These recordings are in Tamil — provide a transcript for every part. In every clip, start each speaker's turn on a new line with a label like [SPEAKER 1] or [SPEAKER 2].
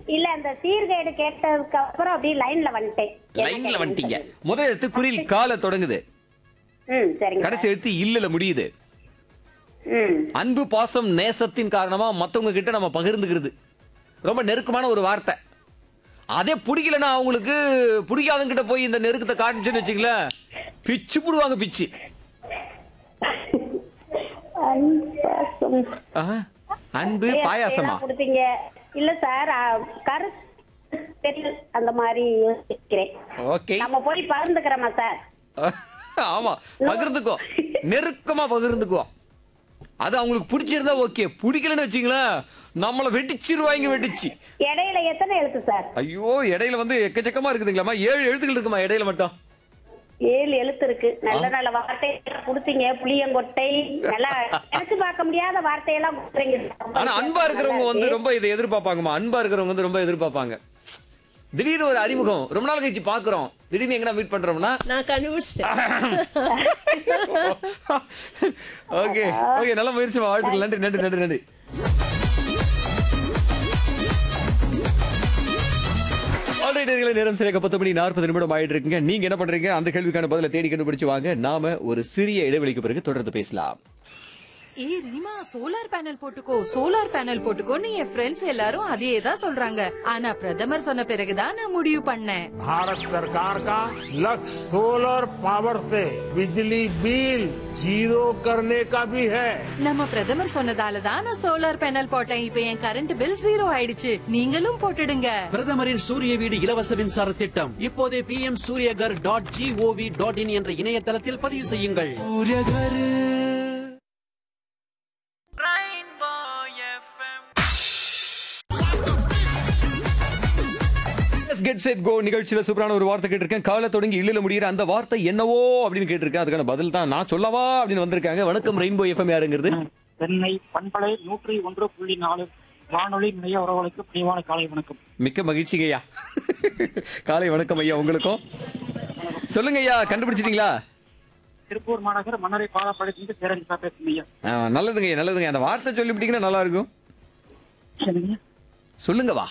[SPEAKER 1] இல்ல அந்த சீர்கேடு கேட்டதுக்கு அப்புறம் அப்படியே லைன்ல வந்துட்டேன் என்ன
[SPEAKER 2] லைன்ல
[SPEAKER 1] கேட்டீங்கன்னு
[SPEAKER 2] வந்துட்டீங்க
[SPEAKER 1] சொல்லி.
[SPEAKER 2] முதல் எழுத்து குரில் கால தொடங்குது
[SPEAKER 1] ம் சரிங்க
[SPEAKER 2] கடைசி எழுத்து இல்லல முடியுது
[SPEAKER 1] ம்
[SPEAKER 2] அன்பு பாசம் நேசத்தின் காரணமா மத்தவங்க கிட்ட நம்ம பகிர்ந்துக்கிறது ரொம்ப நெருக்கமான ஒரு வார்த்தை அதே பிடிக்கலன்னா அவங்களுக்கு பிடிக்காதவங்க கிட்ட போய் இந்த நெருக்கத்தை காட்டுச்சுன்னு வச்சுங்களேன் பிச்சு புடுவாங்க பிச்சு
[SPEAKER 1] அன்பு
[SPEAKER 2] ஆ, அன்பு பாயாசமா
[SPEAKER 1] ஏன் கொடுத்தீங்க இல்ல சார் கரு தெரியல அந்த மாதிரி யோசிக்கிறேன்
[SPEAKER 2] ஓகே
[SPEAKER 1] நம்ம போய் பகிர்ந்துக்கிறோமா சார்
[SPEAKER 2] ஆமா பகிர்ந்துக்கோ நெருக்கமா பகிர்ந்துக்கோ அது அவங்களுக்கு பிடிச்சிருந்தா ஓகே பிடிக்கலன்னு வச்சுங்களேன் நம்மள வெட்டிச்சிருவாங்க வெட்டிச்சு
[SPEAKER 1] இடையில எத்தனை எழுத்து சார்
[SPEAKER 2] ஐயோ இடையில வந்து எக்கச்சக்கமா இருக்குதுங்களாமா ஏழு எழுத்துக்கள் இருக்குமா இடையில மட்டும்
[SPEAKER 1] ஏழு எழுத்து இருக்கு நல்ல நல்ல வார்த்தை கொடுத்தீங்க புளியங்கொட்டை நல்லா நினைச்சு பார்க்க முடியாத வார்த்தையெல்லாம் கொடுக்குறீங்க
[SPEAKER 2] ஆனா அன்பா இருக்கிறவங்க வந்து ரொம்ப இதை எதிர்பார்ப்பாங்கம்மா அன்பா இருக்கிறவங்க வந்து ரொம்ப எதிர்பார்ப்பாங்க திடீர்னு ஒரு அறிமுகம் ரொம்ப நாள் கழிச்சு பாக்குறோம் திடீர்னு எங்கடா மீட் பண்றோம்னா
[SPEAKER 3] நான் கண்டுபிடிச்சிட்டேன்
[SPEAKER 2] ஓகே ஓகே நல்ல முயற்சி வாழ்த்துக்கள் நன்றி நன்றி நன்றி நன்றி Alright, நேயர்களே, நேரம் சரியாக பத்து மணி நாற்பது நிமிடம் ஆயிட்டு இருக்குங்க நீங்க என்ன பண்றீங்க அந்த கேள்விக்கான பதில தேடி கண்டுபிடிச்சு வாங்க நாம ஒரு சிறிய இடைவெளிக்கு பிறகு தொடர்ந்து பேசலாம்
[SPEAKER 4] ஏ ரீமா சோலார் பேனல் போட்டுக்கோ சோலார் பேனல் போட்டுக்கோன்னு என் ஃப்ரெண்ட்ஸ் எல்லாரும் அதையே தான் சொல்றாங்க ஆனா பிரதமர் சொன்ன பிறகுதான் நான் முடிவு பண்ணேன்
[SPEAKER 5] भारत सरकार का लक्ष्य सोलर पावर से बिजली बिल जीरो करने का भी है
[SPEAKER 4] நம்ம பிரதமர் சொன்னதால தான் நான் சோலார் பேனல் போட்டேன் இப்ப என் கரண்ட் பில் ஜீரோ ஆயிடுச்சு நீங்களும் போட்டுடுங்க
[SPEAKER 6] பிரதமரின் சூரிய வீடு இலவச மின்சார திட்டம் இப்போதே P M Surya Ghar dot G O V dot in என்ற இணையதளத்தில் பதிவு செய்யுங்கள்
[SPEAKER 2] கெட் செட் கோ நிகழ்ச்சியில சூப்பரான ஒரு வார்த்தை கேட்டிருக்கேன் காலை தொடங்கி இல்லல முடியிற அந்த வார்த்தை என்னவோ அப்படின்னு கேட்டிருக்கேன் அதுக்கான பதில் தான் நான் சொல்லவா அப்படின்னு வந்திருக்காங்க வணக்கம் ரெயின்போ எஃப்எம் யாருங்கிறது
[SPEAKER 7] சென்னை பண்பலை நூற்றி ஒன்று புள்ளி நாலு வானொலி நிலைய உறவுகளுக்கு பிரிவான காலை வணக்கம்
[SPEAKER 2] மிக்க மகிழ்ச்சிங்க ஐயா காலை வணக்கம் ஐயா உங்களுக்கும் சொல்லுங்க ஐயா கண்டுபிடிச்சிட்டீங்களா
[SPEAKER 7] திருப்பூர் மாநகர் மன்னரை பாலப்படைக்கு சேரன் பேசுங்க ஐயா
[SPEAKER 2] ஆ, நல்லதுங்க ஐயா நல்லதுங்க அந்த வார்த்தை சொல்லிவிட்டீங்கன்னா நல்லா இருக்கும்
[SPEAKER 7] சரிங்க
[SPEAKER 2] சொல்லுங்க வா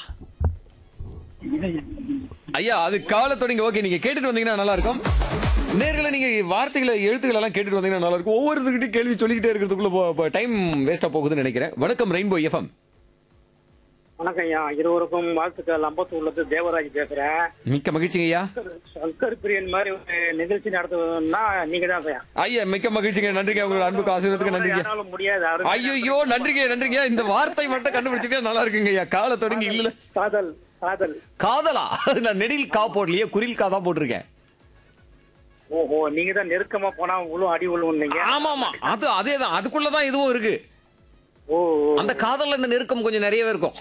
[SPEAKER 2] ஐயா அது காலை தொடங்கி ஓகே நீங்க கேட்டுட்டு வந்தீங்கன்னா நல்லா இருக்கும் நேர்களை நீங்க வார்த்தைகளை எழுத்துக்கள் எல்லாம் கேட்டுட்டு வந்தீங்கன்னா நல்லா இருக்கும் ஒவ்வொருத்தருக்கிட்டையும் கேள்வி சொல்லிக்கிட்டே இருக்கிறதுக்குள்ள டைம் வேஸ்டா போகுதுன்னு நினைக்கிறேன் வணக்கம் ரெயின்போ எஃப்எம்
[SPEAKER 7] வணக்கம் ஐயா இருவருக்கும் வாழ்த்துக்கள் அம்பத்தூர்ல தேவராஜ் பேசுறேன்
[SPEAKER 2] மிக்க மகிழ்ச்சிங்க ஐயா
[SPEAKER 7] சங்கர் பிரியன் மாதிரி ஒரு நிகழ்ச்சி நடத்துவதுன்னா நீங்க தான் ஐயா
[SPEAKER 2] ஐயா மிக்க மகிழ்ச்சிங்க நன்றிங்க உங்களோட அன்புக்கு ஆசீர்வாதத்துக்கு நன்றிங்க
[SPEAKER 7] யாராலும் முடியாது அருமையான
[SPEAKER 2] ஐயோ நன்றிங்க நன்றிங்க இந்த வார்த்தை மட்டும் கண்டுபிடிச்சிட்டா நல்லா இருக்குங்க ஐயா காலை தொடங்கி இல்ல
[SPEAKER 7] காதல் காதல்
[SPEAKER 2] காதலா நான் நெடில் கா போடலையே குரில் கா தான் போட்டிருக்கேன்
[SPEAKER 7] ஓஹோ நீங்க தான் நெருக்கமா போனா உழுவும் அடி உழுவும் நீங்க
[SPEAKER 2] ஆமா ஆமா அது அதேதான் அதுக்குள்ளதான் இதுவும் இருக்கு
[SPEAKER 7] ஓ ஓ.
[SPEAKER 2] அந்த காதல்ல இந்த நெருக்கம் கொஞ்சம் நிறையவே இருக்கும்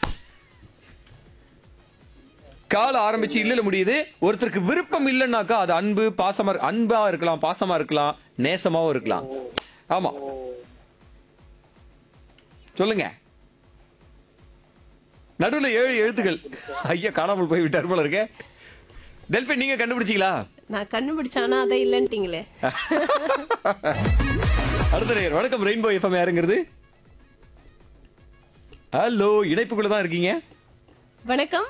[SPEAKER 2] கால ஆரம்பிச்சு இல்லல முடியுது ஒருத்தருக்கு விருப்பம் இல்லைன்னாக்கா அது அன்பு பாசமா இரு- அன்பா இருக்கலாம் பாசமா இருக்கலாம் நேசமாவும் இருக்கலாம் ஆமா சொல்லுங்க நடுவுல ஏழு எழுத்துக்கள் ஐயா காணாமல் போய் விட்டார் போல இருக்க டெல்பி நீங்க கண்டுபிடிச்சீங்களா
[SPEAKER 3] நான் கண்டுபிடிச்சானா அதை இல்லன்ட்டீங்களே
[SPEAKER 2] அடுத்த நேயர் வணக்கம் ரெயின்போ எஃப்எம் யாருங்கிறது ஹலோ இணைப்புக்குள்ள தான் இருக்கீங்க
[SPEAKER 3] வணக்கம்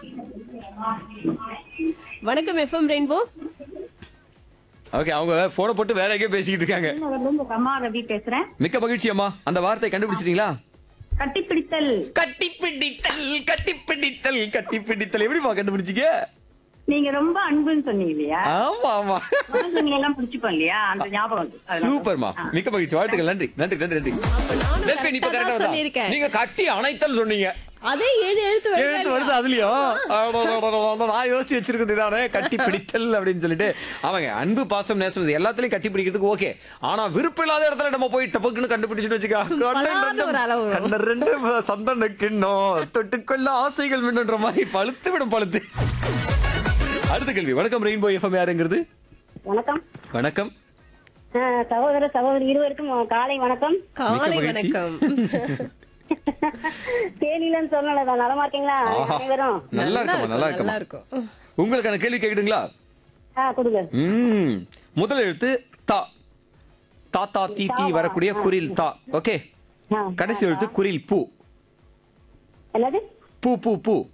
[SPEAKER 3] வணக்கம் எஃப்எம் ரெயின்போ
[SPEAKER 2] ஓகே அவங்க போனை போட்டு வேற எங்கேயோ பேசிக்கிட்டு இருக்காங்க
[SPEAKER 1] கமா ரவி பேசுறேன்
[SPEAKER 2] மிக்க மகிழ்ச்சி அம்மா அந்த வார்த்தை கண்டுபிடிச்சிட்டீங்களா
[SPEAKER 1] கட்டிப்பிடித்தல்
[SPEAKER 2] கட்டி பிடித்தல் கட்டி பிடித்தல் கட்டி பிடித்தல் எப்படிமா கண்டுபிடிச்சீங்க
[SPEAKER 1] நீங்க ரொம்ப அன்புன்னு சொன்னீங்க இல்லையா
[SPEAKER 2] ஆமா ஆமா
[SPEAKER 1] குழந்தைங்களை எல்லாம் பிடிச்சுப்போம் இல்லையா அந்த ஞாபகம் வந்து அதனால.
[SPEAKER 2] சூப்பர்மா மிக்க மகிழ்ச்சி வாழ்த்துக்கள் நன்றி நன்றி நன்றி நன்றி
[SPEAKER 3] நானும்
[SPEAKER 2] டெல்பின் இப்ப
[SPEAKER 3] correct ஆ
[SPEAKER 2] கரெக்டா
[SPEAKER 3] தான்
[SPEAKER 2] வருதா
[SPEAKER 3] சொல்லியிருக்கேன்.
[SPEAKER 2] நீங்க கட்டி அணைத்தல் சொன்னீங்க
[SPEAKER 3] அதே ஏழு எழுத்து வருதா
[SPEAKER 2] எழுத்து
[SPEAKER 3] இல்லையா?
[SPEAKER 2] வருது அதுலயும் அடடடடட, நான் யோசிச்சு வச்சிருக்கிறது தானே கட்டி பிடித்தல் அப்படின்னு சொல்லிட்டு அவங்க அன்பு பாசம் நேசம் இது எல்லாத்துலயும் கட்டி பிடிக்கிறதுக்கு ஓகே ஆனா விருப்பம் இல்லாத இடத்துல நம்ம போய் டபக்குன்னு கண்டுபிடிச்சுன்னு வச்சுக்கோ
[SPEAKER 3] பலார்னு ஒரு அளவு வரும்.
[SPEAKER 2] கண்ண ரெண்டு சந்தன கிண்ணம் தொட்டுக்கொள்ள ஆசைகள் மின்னுன்ற மாதிரி பழுத்து விடும் பழுத்து அடுத்த கேள்வி வணக்கம் ரெயின்போ எஃப்எம் யாருங்கிறது
[SPEAKER 1] வணக்கம்
[SPEAKER 2] வணக்கம்
[SPEAKER 1] அஹ், சகோதர சகோதரி இருவருக்கும் காலை வணக்கம்
[SPEAKER 3] காலை
[SPEAKER 2] மிக்க மகிழ்ச்சி.
[SPEAKER 3] வணக்கம்
[SPEAKER 1] தேனிலன்னு சொன்னல நலமா இருக்கீங்களா
[SPEAKER 2] ஆஹா.
[SPEAKER 1] அனைவரும்
[SPEAKER 2] நல்லா இருக்குமா நல்லா
[SPEAKER 3] நல்லா
[SPEAKER 2] இருக்குமா
[SPEAKER 3] இருக்கும்
[SPEAKER 2] உங்களுக்கான கேள்வி கேக்குதுங்களா
[SPEAKER 1] ஆ கொடுங்க
[SPEAKER 2] ம் முதல் எழுத்து தா தாத்தா தீ தீ வரக்கூடிய குரில் தா ஓகே
[SPEAKER 1] ஆ,
[SPEAKER 2] கடைசி எழுத்து குரில் பூ
[SPEAKER 1] என்னது
[SPEAKER 2] பூ பூ பூ